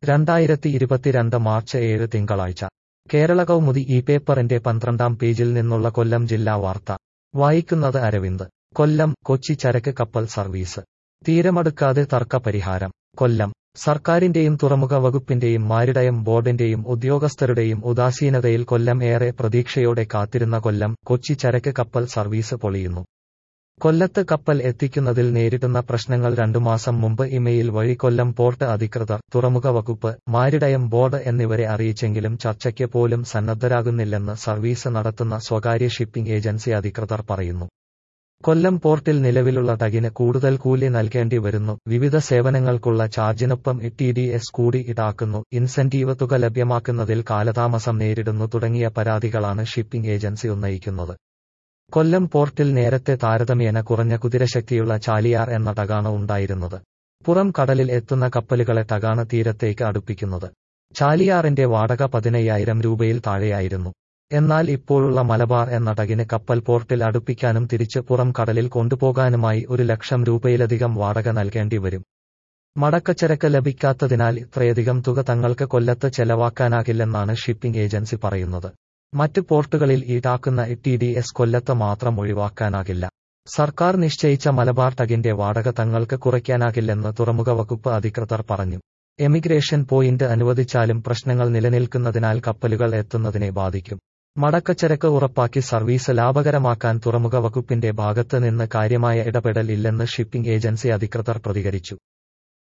രണ്ടായിരത്തി ഇരുപത്തിരണ്ട് മാർച്ച് ഏഴ് തിങ്കളാഴ്ച കേരള കൗമുദി ഈ പേപ്പറിന്റെ പന്ത്രണ്ടാം പേജിൽ നിന്നുള്ള കൊല്ലം ജില്ലാ വാർത്ത വായിക്കുന്നത് അരവിന്ദ് കൊല്ലം കൊച്ചി ചരക്ക് കപ്പൽ സർവീസ് തീരമടുക്കാതെ തർക്കപരിഹാരം കൊല്ലം സർക്കാരിന്റെയും തുറമുഖ വകുപ്പിന്റെയും മാരിടയം ബോർഡിന്റെയും ഉദ്യോഗസ്ഥരുടെയും ഉദാസീനതയിൽ കൊല്ലം ഏറെ പ്രതീക്ഷയോടെ കാത്തിരുന്ന കൊല്ലം കൊച്ചി ചരക്ക് കപ്പൽ സർവീസ് പൊളിയുന്നു കൊല്ലത്ത് കപ്പൽ എത്തിക്കുന്നതിൽ നേരിടുന്ന പ്രശ്നങ്ങൾ രണ്ടു മാസം മുമ്പ് ഇമെയിൽ വഴി കൊല്ലം പോർട്ട് അധികൃതർ തുറമുഖ വകുപ്പ് മാരിടയം ബോർഡ് എന്നിവരെ അറിയിച്ചെങ്കിലും ചർച്ചയ്ക്ക് പോലും സന്നദ്ധരാകുന്നില്ലെന്ന് സർവീസ് നടത്തുന്ന സ്വകാര്യ ഷിപ്പിംഗ് ഏജൻസി അധികൃതർ പറയുന്നു കൊല്ലം പോർട്ടിൽ നിലവിലുള്ള ടകിന് കൂടുതൽ കൂലി നൽകേണ്ടി വരുന്നു വിവിധ സേവനങ്ങൾക്കുള്ള ചാർജിനൊപ്പം ടി ഡി എസ് കൂടി ഈടാക്കുന്നു ഇൻസെന്റീവ് തുക ലഭ്യമാക്കുന്നതിൽ കാലതാമസം നേരിടുന്നു തുടങ്ങിയ പരാതികളാണ് ഷിപ്പിംഗ് ഏജൻസി ഉന്നയിക്കുന്നത് കൊല്ലം പോർട്ടിൽ നേരത്തെ താരതമ്യേന കുറഞ്ഞ കുതിരശക്തിയുള്ള ചാലിയാർ എന്ന ടകാണ് ഉണ്ടായിരുന്നത് പുറം കടലിൽ എത്തുന്ന കപ്പലുകളെ ടകാണ് തീരത്തേക്ക് അടുപ്പിക്കുന്നത് ചാലിയാറിന്റെ വാടക പതിനയ്യായിരം രൂപയിൽ താഴെയായിരുന്നു എന്നാൽ ഇപ്പോഴുള്ള മലബാർ എന്ന ടകിന് കപ്പൽ പോർട്ടിൽ അടുപ്പിക്കാനും തിരിച്ച് പുറം കടലിൽ കൊണ്ടുപോകാനുമായി ഒരു ലക്ഷം രൂപയിലധികം വാടക നൽകേണ്ടി വരും മടക്കച്ചരക്ക് ലഭിക്കാത്തതിനാൽ ഇത്രയധികം തുക തങ്ങൾക്ക് കൊല്ലത്ത് ചെലവാക്കാനാകില്ലെന്നാണ് ഷിപ്പിംഗ് ഏജൻസി പറയുന്നത് മറ്റ് പോർട്ടുകളിൽ ഈടാക്കുന്ന ടി ഡി എസ് കൊല്ലത്ത് മാത്രം ഒഴിവാക്കാനാകില്ല സർക്കാർ നിശ്ചയിച്ച മലബാർ ടകിന്റെ വാടക തങ്ങൾക്ക് കുറയ്ക്കാനാകില്ലെന്ന് തുറമുഖ വകുപ്പ് അധികൃതർ പറഞ്ഞു എമിഗ്രേഷൻ പോയിന്റ് അനുവദിച്ചാലും പ്രശ്നങ്ങൾ നിലനിൽക്കുന്നതിനാൽ കപ്പലുകൾ എത്തുന്നതിനെ ബാധിക്കും മടക്കച്ചരക്ക് ഉറപ്പാക്കി സർവീസ് ലാഭകരമാക്കാൻ തുറമുഖ വകുപ്പിന്റെ ഭാഗത്ത് നിന്ന് കാര്യമായ ഇടപെടൽ ഇല്ലെന്ന് ഷിപ്പിംഗ് ഏജൻസി അധികൃതർ പ്രതികരിച്ചു